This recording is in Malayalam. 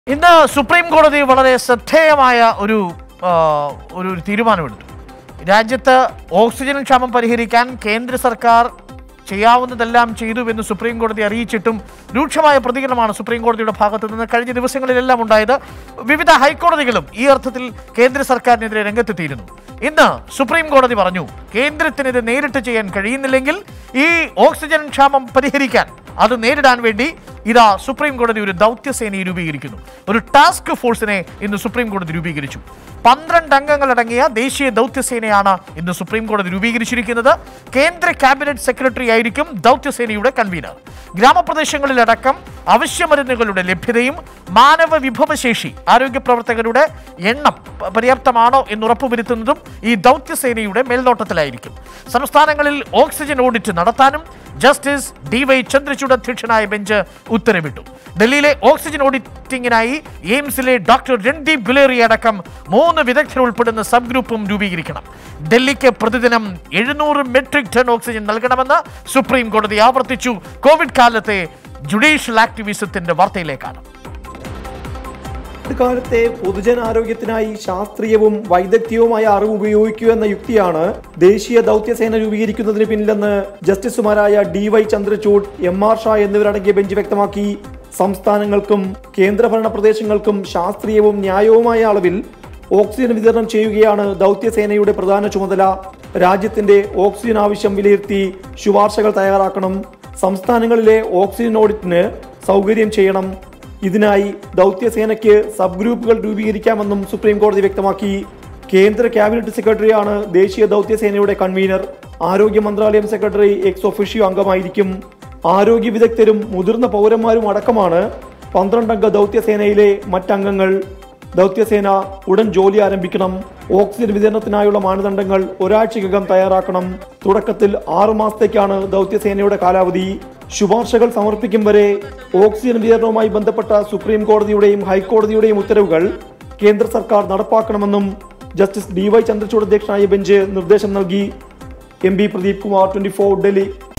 ഇന്ന് സുപ്രീം കോടതി വളരെ ശ്രദ്ധേയമായ ഒരു ആ, ഒരു ഒരു തീരുമാനമെടുത്തു രാജ്യത്ത് ഓക്സിജൻ ക്ഷാമം പരിഹരിക്കാൻ കേന്ദ്ര സർക്കാർ ചെയ്യാവുന്നതെല്ലാം ചെയ്തുവെന്ന് സുപ്രീം കോടതി അറിയിച്ചിട്ടും രൂക്ഷമായ പ്രതികരണമാണ് സുപ്രീം കോടതിയുടെ ഭാഗത്തു നിന്ന് കഴിഞ്ഞ ദിവസങ്ങളിലെല്ലാം ഉണ്ടായത് വിവിധ ഹൈക്കോടതികളും ഈ അർത്ഥത്തിൽ കേന്ദ്ര സർക്കാരിനെതിരെ രംഗത്തെത്തിയിരുന്നു ഇന്ന് സുപ്രീം കോടതി പറഞ്ഞു കേന്ദ്രത്തിന് ഇത് നേരിട്ട് ചെയ്യാൻ കഴിയുന്നില്ലെങ്കിൽ ഈ ഓക്സിജൻ ക്ഷാമം പരിഹരിക്കാൻ അത് നേരിടാൻ വേണ്ടി ഇതാ സുപ്രീം കോടതി ഒരു ദൗത്യസേനയെ രൂപീകരിക്കുന്നു ഒരു ടാസ്ക് ഫോഴ്സിനെ ഇന്ന് സുപ്രീം കോടതി രൂപീകരിച്ചു പന്ത്രണ്ട് അംഗങ്ങളടങ്ങിയ ദേശീയ ദൗത്യസേനയാണ് ഇന്ന് സുപ്രീം കോടതി രൂപീകരിച്ചിരിക്കുന്നത് കേന്ദ്ര ക്യാബിനറ്റ് സെക്രട്ടറി ആയിരിക്കും ദൗത്യസേനയുടെ കൺവീനർ ഗ്രാമപ്രദേശങ്ങളിലടക്കം അവശ്യമരുന്നുകളുടെ ലഭ്യതയും മാനവ വിഭവശേഷി ആരോഗ്യ പ്രവർത്തകരുടെ എണ്ണം പ- പര്യാപ്തമാണോ എന്ന് ഉറപ്പുവരുത്തുന്നതും ഈ ദൗത്യസേനയുടെ മേൽനോട്ടത്തിലായിരിക്കും സംസ്ഥാനങ്ങളിൽ ഓക്സിജൻ ഓഡിറ്റ് നടത്താനും ജസ്റ്റിസ് ഡി വൈ ചന്ദ്രചൂഡ് അധ്യക്ഷനായ ബെഞ്ച് ഉത്തരവിട്ടു ഡൽഹിയിലെ ഓക്സിജൻ ഓഡിറ്റിംഗിനായി എയിംസിലെ ഡോക്ടർ രൺദീപ് ഗുലേറി അടക്കം മൂന്ന് വിദഗ്ധർ ഉൾപ്പെടുന്ന സബ് ഗ്രൂപ്പും രൂപീകരിക്കണം ഡൽഹിക്ക് പ്രതിദിനം എഴുന്നൂറ് മെട്രിക് ടൺ ഓക്സിജൻ നൽകണമെന്ന് സുപ്രീം കോടതി ആവർത്തിച്ചു കോവിഡ് കാലത്തെ ജുഡീഷ്യൽ ആക്ടിവിസത്തിന്റെ വാർത്തയിലേക്കാണ് കാലത്തെ പൊതുജനാരോഗ്യത്തിനായി ശാസ്ത്രീയവും വൈദഗ്ധ്യവുമായ അറിവ് ഉപയോഗിക്കുക എന്ന യുക്തിയാണ് ദേശീയ ദൗത്യസേന രൂപീകരിക്കുന്നതിന് പിന്നിലെന്ന് ജസ്റ്റിസുമാരായ D Y Chandrachud M R Shah എന്നിവരടങ്ങിയ ബെഞ്ച് വ്യക്തമാക്കി സംസ്ഥാനങ്ങൾക്കും കേന്ദ്രഭരണ പ്രദേശങ്ങൾക്കും ശാസ്ത്രീയവും ന്യായവുമായ അളവിൽ ഓക്സിജൻ വിതരണം ചെയ്യുകയാണ് ദൗത്യസേനയുടെ പ്രധാന ചുമതല രാജ്യത്തിന്റെ ഓക്സിജൻ ആവശ്യം വിലയിരുത്തി ശുപാർശകൾ തയ്യാറാക്കണം സംസ്ഥാനങ്ങളിലെ ഓക്സിജൻ ഓഡിറ്റിന് സൗകര്യം ചെയ്യണം ഇതിനായി ദൗത്യസേനയ്ക്ക് സബ് ഗ്രൂപ്പുകൾ രൂപീകരിക്കാമെന്നും സുപ്രീം കോടതി വ്യക്തമാക്കി കേന്ദ്ര ക്യാബിനറ്റ് സെക്രട്ടറിയാണ് ദേശീയ ദൗത്യസേനയുടെ കൺവീനർ ആരോഗ്യ മന്ത്രാലയം സെക്രട്ടറി എക്സ് ഒഫീഷ്യോ അംഗമായിരിക്കും ആരോഗ്യ വിദഗ്ധരും മുതിർന്ന പൗരന്മാരും അടക്കമാണ് പന്ത്രണ്ടംഗ ദൗത്യസേനയിലെ മറ്റംഗങ്ങൾ ദൗത്യസേന ഉടൻ ജോലി ആരംഭിക്കണം ഓക്സിജൻ വിതരണത്തിനായുള്ള മാനദണ്ഡങ്ങൾ ഒരാഴ്ചക്കകം തയ്യാറാക്കണം തുടക്കത്തിൽ ആറു മാസത്തേക്കാണ് ദൗത്യസേനയുടെ കാലാവധി ശുപാർശകൾ സമർപ്പിക്കും വരെ ഓക്സിജൻ വിതരണവുമായി ബന്ധപ്പെട്ട സുപ്രീം കോടതിയുടെയും ഹൈക്കോടതിയുടെയും ഉത്തരവുകൾ കേന്ദ്ര സർക്കാർ നടപ്പാക്കണമെന്നും ജസ്റ്റിസ് ഡി വൈ ചന്ദ്രചൂഡ് അധ്യക്ഷനായ ബെഞ്ച് നിർദ്ദേശം നൽകി M P Pradeep Kumar twenty Delhi